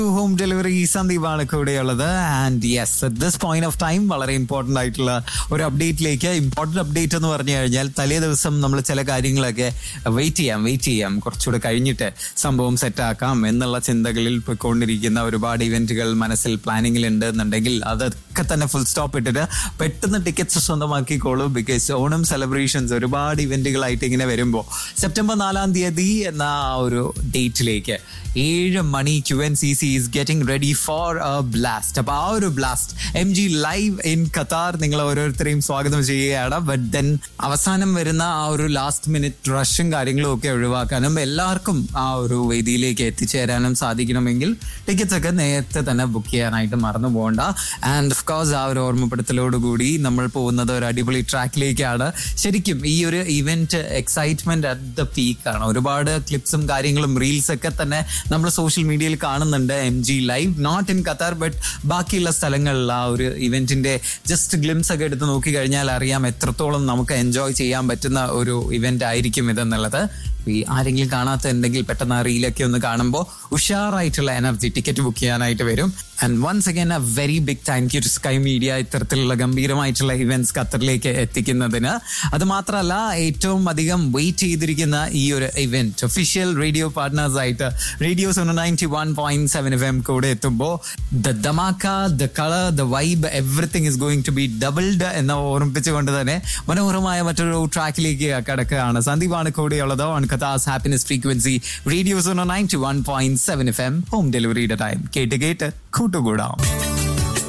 home delivery സന്ദീപാണ് കൂടെയുള്ളത് and yes at this point of time വളരെ ഇമ്പോർട്ടന്റ് ആയിട്ടുള്ള ഒരു അപ്ഡേറ്റിലേക്ക് ഇമ്പോർട്ടന്റ് അപ്ഡേറ്റ് എന്ന് പറഞ്ഞു കഴിഞ്ഞാൽ തലേ ദിവസം നമ്മൾ ചില കാര്യങ്ങളൊക്കെ വെയിറ്റ് ചെയ്യാം വെയിറ്റ് ചെയ്യാം കുറച്ചുകൂടെ കഴിഞ്ഞിട്ട് സംഭവം സെറ്റാക്കാം എന്നുള്ള ചിന്തകളിൽ പോയിക്കൊണ്ടിരിക്കുന്ന ഒരുപാട് ഇവന്റുകൾ മനസ്സിൽ പ്ലാനിങ്ങിൽ ഉണ്ട് എന്നുണ്ടെങ്കിൽ അതൊക്കെ തന്നെ ഫുൾ സ്റ്റോപ്പ് ഇട്ടിട്ട് പെട്ടെന്ന് ടിക്കറ്റ്സ് സ്വന്തമാക്കിക്കോളൂ ബിക്കോസ് ഓണം സെലിബ്രേഷൻസ് ഒരുപാട് ഇവന്റുകളായിട്ട് ഇങ്ങനെ വരുമ്പോൾ സെപ്റ്റംബർ നാലാം തീയതി എന്ന ആ ഒരു ഡേറ്റിലേക്ക് ഏഴ് മണി Q N C C is getting ready for a blast അപ്പൊ ആ ഒരു blast M G live in Qatar നിങ്ങൾ ഓരോരുത്തരെയും സ്വാഗതം ചെയ്യുകയാണ് ബട്ട് ദെൻ അവസാനം വരുന്ന ആ ഒരു ലാസ്റ്റ് മിനിറ്റ് റഷും കാര്യങ്ങളും ഒക്കെ ഒഴിവാക്കാനും എല്ലാവർക്കും ആ ഒരു വേദിയിലേക്ക് എത്തിച്ചേരാനും സാധിക്കണമെങ്കിൽ ടിക്കറ്റ്സ് ഒക്കെ നേരത്തെ തന്നെ ബുക്ക് ചെയ്യാനായിട്ട് മറന്നു പോകണ്ട ആൻഡ് ഓഫ് കോഴ്സ് ആ ഒരു ഓർമ്മപ്പെടുത്തലോടുകൂടി നമ്മൾ പോകുന്നത് ഒരു അടിപൊളി ട്രാക്കിലേക്കാണ് ശരിക്കും ഈ ഒരു ഇവന്റ് എക്സൈറ്റ്മെന്റ് അറ്റ് ദ പീക്കാണ് ഒരുപാട് ക്ലിപ്സും കാര്യങ്ങളും റീൽസ് ഒക്കെ തന്നെ നമ്മൾ സോഷ്യൽ മീഡിയയിൽ കാണുന്നുണ്ട് M G live not in Qatar but ബാക്കിയുള്ള സ്ഥലങ്ങളിൽ ആ ഒരു ഇവന്റിന്റെ ജസ്റ്റ് ഗ്ലിംസ് ഒക്കെ എടുത്ത് നോക്കി കഴിഞ്ഞാൽ അറിയാം എത്രത്തോളം നമുക്ക് എൻജോയ് ചെയ്യാൻ പറ്റുന്ന ഒരു ഇവന്റ് ആയിരിക്കും ഇതെന്നുള്ളത് ഈ ആരെങ്കിലും കാണാത്തുണ്ടെങ്കിൽ പെട്ടെന്ന് ആ റീലൊക്കെ ഒന്ന് കാണുമ്പോൾ ഉഷാറായിട്ടുള്ള എനർജി ടിക്കറ്റ് ബുക്ക് ചെയ്യാനായിട്ട് വരും and once again a very big thank you to Sky Media ഇത്തരത്തിലുള്ള ഗംഭീരമായിട്ടുള്ള ഇവന്റ്സ് ഖത്തറിലേക്ക് എത്തിക്കുന്നതിന് അത് മാത്രമല്ല ഏറ്റവും അധികം വെയിറ്റ് ചെയ്തിരിക്കുന്ന ഈ ഒരു ഇവന്റ് ഒഫീഷ്യൽ റേഡിയോ പാർട്ട്നേഴ്സ് ആയിട്ട് radio Suno ninety one point seven F M കൂടെ എത്തുമ്പോൾ the dhamaka the colour the vibe everything is going to be doubled എന്ന് ഓർമ്മിപ്പിച്ചുകൊണ്ട് തന്നെ മനോഹരമായ മറ്റൊരു ട്രാക്കിലേക്ക് കിടക്കുകയാണ് സന്ദീപാണ് കൂടെയുള്ളത് ഓൺ കഥാസ് happiness frequency radio Suno ninety one point seven F M home ഡെലിവറിയുടെ ടൈം കേട്ട് കേട്ട് കൂട്ടുകൂടാം